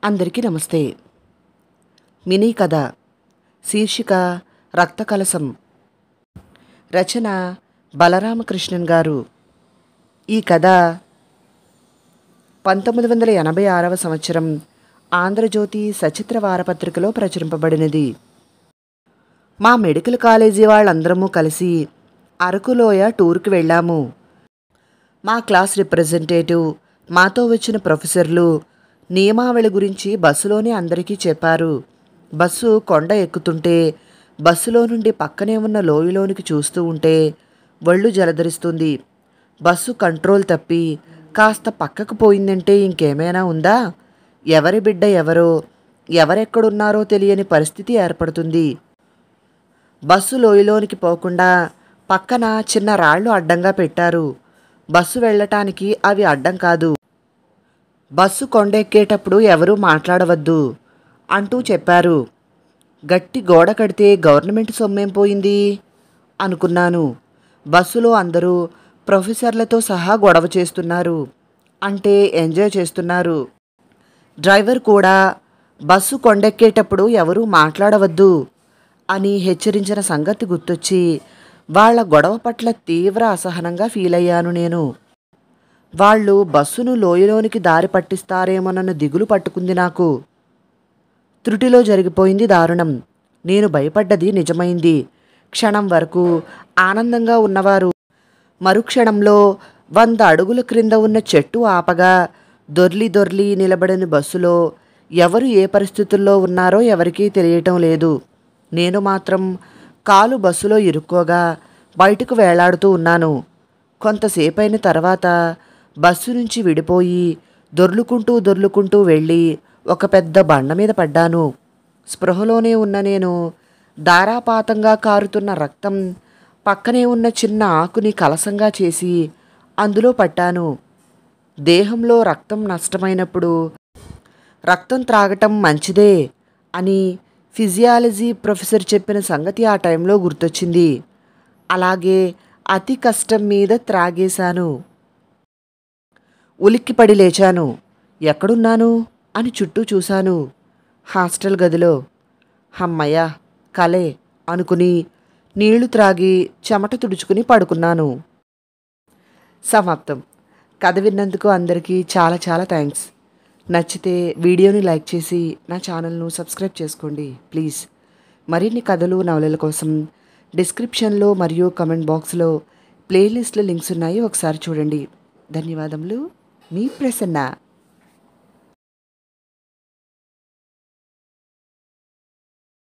అందరికీ నమస్తే మినీ కథ శీర్షిక రక్త కలసం రచన బలరామకృష్ణన్ గారు ఈ కథ పంతొమ్మిది వందల ఎనభై ఆరవ సంవత్సరం ఆంధ్రజ్యోతి సచిత్ర వారపత్రికలో ప్రచురింపబడినది మా మెడికల్ కాలేజీ వాళ్ళందరము కలిసి అరకులోయ టూర్కి వెళ్ళాము మా క్లాస్ రిప్రజెంటేటివ్ మాతో వచ్చిన ప్రొఫెసర్లు నియమావళి గురించి బస్సులోనే అందరికీ చెప్పారు బస్సు కొండ ఎక్కుతుంటే బస్సులో నుండి పక్కనే ఉన్న లోయలోనికి చూస్తూ ఉంటే ఒళ్ళు జలధరిస్తుంది బస్సు కంట్రోల్ తప్పి కాస్త పక్కకు పోయిందంటే ఇంకేమైనా ఉందా ఎవరి బిడ్డ ఎవరో ఎవరెక్కడున్నారో తెలియని పరిస్థితి ఏర్పడుతుంది బస్సు లోయలోనికి పోకుండా పక్కన చిన్న రాళ్ళు అడ్డంగా పెట్టారు బస్సు వెళ్ళటానికి అవి అడ్డం కాదు బస్సు కొండెక్కేటప్పుడు ఎవరూ మాట్లాడవద్దు అంటూ చెప్పారు గట్టి గోడ కడితే గవర్నమెంట్ సొమ్మేం పోయింది అనుకున్నాను బస్సులో అందరూ ప్రొఫెసర్లతో సహా గొడవ చేస్తున్నారు అంటే ఎంజాయ్ చేస్తున్నారు డ్రైవర్ కూడా బస్సు కొండెక్కేటప్పుడు ఎవరూ మాట్లాడవద్దు అని హెచ్చరించిన సంగతి గుర్తొచ్చి వాళ్ళ గొడవ పట్ల తీవ్ర అసహనంగా ఫీల్ అయ్యాను నేను వాళ్ళు బస్సును లోయలోనికి దారి పట్టిస్తారేమోనన్న దిగులు పట్టుకుంది నాకు త్రుటిలో జరిగిపోయింది దారుణం నేను భయపడ్డది నిజమైంది క్షణం వరకు ఆనందంగా ఉన్నవారు మరుక్షణంలో వంద అడుగుల క్రింద ఉన్న చెట్టు ఆపగా దొర్లి దొర్లి నిలబడిన బస్సులో ఎవరు ఏ పరిస్థితుల్లో ఉన్నారో ఎవరికీ తెలియటం లేదు నేను మాత్రం కాలు బస్సులో ఇరుక్కోగా బయటకు వేలాడుతూ ఉన్నాను కొంతసేపైన తర్వాత బస్సు నుంచి విడిపోయి దొర్లుకుంటూ దొర్లుకుంటూ వెళ్ళి ఒక పెద్ద బండ మీద పడ్డాను స్పృహలోనే ఉన్న నేను ధారాపాతంగా కారుతున్న రక్తం పక్కనే ఉన్న చిన్న ఆకుని కలసంగా చేసి అందులో పట్టాను దేహంలో రక్తం నష్టమైనప్పుడు రక్తం త్రాగటం మంచిదే అని ఫిజియాలజీ ప్రొఫెసర్ చెప్పిన సంగతి ఆ టైంలో గుర్తొచ్చింది అలాగే అతి కష్టం మీద త్రాగేశాను ఉలిక్కిపడి లేచాను ఎక్కడున్నాను అని చుట్టూ చూశాను హాస్టల్ గదిలో హమ్మయ్య కలే అనుకుని నీళ్లు త్రాగి చెమట తుడుచుకుని పడుకున్నాను సమాప్తం కథ విన్నందుకు అందరికీ చాలా చాలా థ్యాంక్స్ నచ్చితే వీడియోని లైక్ చేసి నా ఛానల్ను సబ్స్క్రైబ్ చేసుకోండి ప్లీజ్ మరిన్ని కథలు నవలల కోసం డిస్క్రిప్షన్లో మరియు కమెంట్ బాక్స్లో ప్లేలిస్ట్లో లింక్స్ ఉన్నాయి ఒకసారి చూడండి ధన్యవాదములు మీ ప్రసన్న